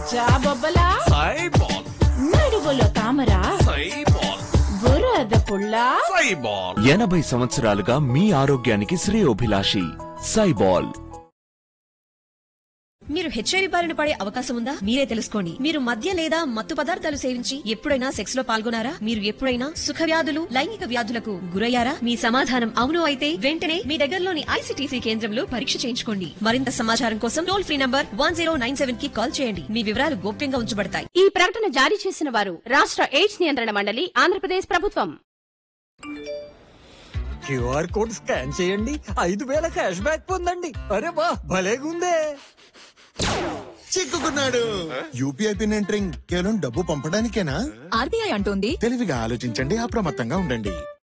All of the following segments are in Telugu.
జాబొబ్బలా సైబాల్ నడువులో తామరా సైబాల్ బురద పుల్లా సైబాల్ ఎనభై సంవత్సరాలుగా మీ ఆరోగ్యానికి శ్రేయోభిలాషి సైబాల్ మీరు హెచ్ఐవి బారిన పడే అవకాశం ఉందా మీరే తెలుసుకోండి మీరు మద్య లేదా మత్తు పదార్థాలు సేవించి ఎప్పుడైనా సెక్స్ లో పాల్గొనారా మీరు ఎప్పుడైనా సుఖ వ్యాధులు లైంగిక వ్యాధులకు గురయ్యారా మీ సమాధానం అవును అయితే వెంటనే మీ దగ్గరలోని ఐసీటీసీ కేంద్రంలో పరీక్ష చేయించుకోండి మరింత సమాచారం కోసం టోల్ ఫ్రీ నంబర్ వన్ కి కాల్ చేయండి మీ వివరాలు గోప్యంగా ఉంచబడతాయి ఈ ప్రకటన జారీ చేసిన వారు రాష్ట్ర ఎయిడ్స్ నియంత్రణ మండలి ఆంధ్రప్రదేశ్ ప్రభుత్వం క్యూఆర్ కోడ్ స్కాన్ చేయండి ఐదు వేల క్యాష్ బ్యాక్ పొందండి అరే వా భలేగుందే చిక్కుకున్నాడు యూపీఐ పిన్ ఎంటరింగ్ కేవలం డబ్బు పంపడానికేనా ఆర్బీఐ అంటోంది తెలివిగా ఆలోచించండి అప్రమత్తంగా ఉండండి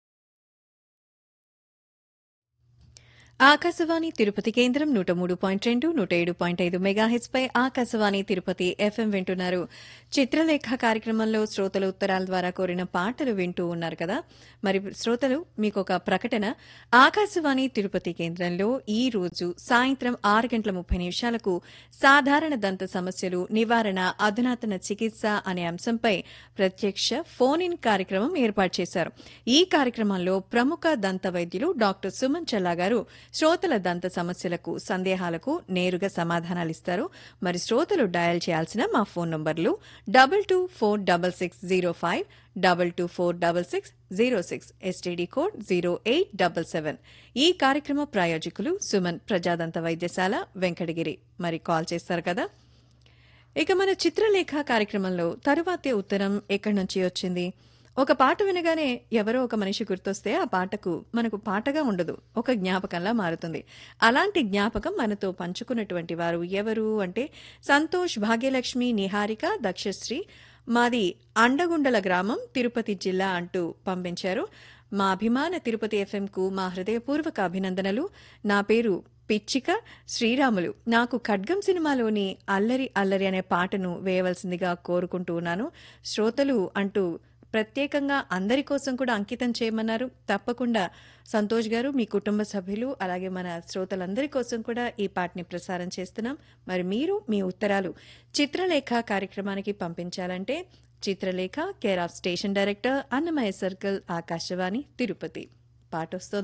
ఆకాశవాణి తిరుపతి కేంద్రం నూట మూడు పాయింట్ రెండు నూట ఏడు పాయింట్ ఐదు మెగాహెచ్ పై ఆకాశవాణి తిరుపతి ఎఫ్ఎం వింటున్నారు చిత్రలేఖ కార్యక్రమంలో శ్రోతలు ఉత్తరాల ద్వారా కోరిన పాటలు వింటూ ఉన్నారు కదా మరి శ్రోతలు మీకు ఒక ప్రకటన ఆకాశవాణి తిరుపతి కేంద్రంలో ఈ రోజు సాయంత్రం ఆరు గంటల ముప్పై నిమిషాలకు సాధారణ దంత సమస్యలు నివారణ అధునాతన చికిత్స అనే అంశంపై ప్రత్యక్ష ఫోన్ ఇన్ కార్యక్రమం ఏర్పాటు చేశారు ఈ కార్యక్రమంలో ప్రముఖ దంత వైద్యులు డాక్టర్ సుమన్ చల్లా గారు శ్రోతల దంత సమస్యలకు సందేహాలకు నేరుగా సమాధానాలిస్తారు మరి శ్రోతలు డయల్ చేయాల్సిన మా ఫోన్ నంబర్లు double two four double six zero five double two four double six zero six STD code zero eight double seven ఈ కార్యక్రమ ప్రాయోజకులు సుమన్ ప్రజాదంత వైద్యశాల వెంకటగిరి మరి కాల్ చేస్తారు కదా ఇక మన చిత్రలేఖ కార్యక్రమంలో తరువాతే ఉత్తరం ఎక్కడి నుంచి వచ్చింది ఒక పాట వినగానే ఎవరో ఒక మనిషి గుర్తొస్తే ఆ పాటకు మనకు పాటగా ఉండదు ఒక జ్ఞాపకంలా మారుతుంది అలాంటి జ్ఞాపకం మనతో పంచుకున్నటువంటి వారు ఎవరు అంటే సంతోష్ భాగ్యలక్ష్మి నిహారిక దక్షశ్రీ మాది అండగుండల గ్రామం తిరుపతి జిల్లా అంటూ పంపించారు మా అభిమాన తిరుపతి ఎఫ్ఎంకు మా హృదయపూర్వక అభినందనలు నా పేరు పిచ్చిక శ్రీరాములు నాకు ఖడ్గం సినిమాలోని అల్లరి అల్లరి అనే పాటను వేయవలసిందిగా కోరుకుంటూ ఉన్నాను శ్రోతలు అంటూ ప్రత్యేకంగా అందరి కోసం కూడా అంకితం చేయమన్నారు తప్పకుండా సంతోష్ గారు మీ కుటుంబ సభ్యులు అలాగే మన శ్రోతలందరి కోసం కూడా ఈ పాటని ప్రసారం చేస్తున్నాం మరి మీరు మీ ఉత్తరాలు చిత్రలేఖ కార్యక్రమానికి పంపించాలంటే Chitralekha care of station director Annamayya circle Akashvani Tirupati పాట వస్తోంది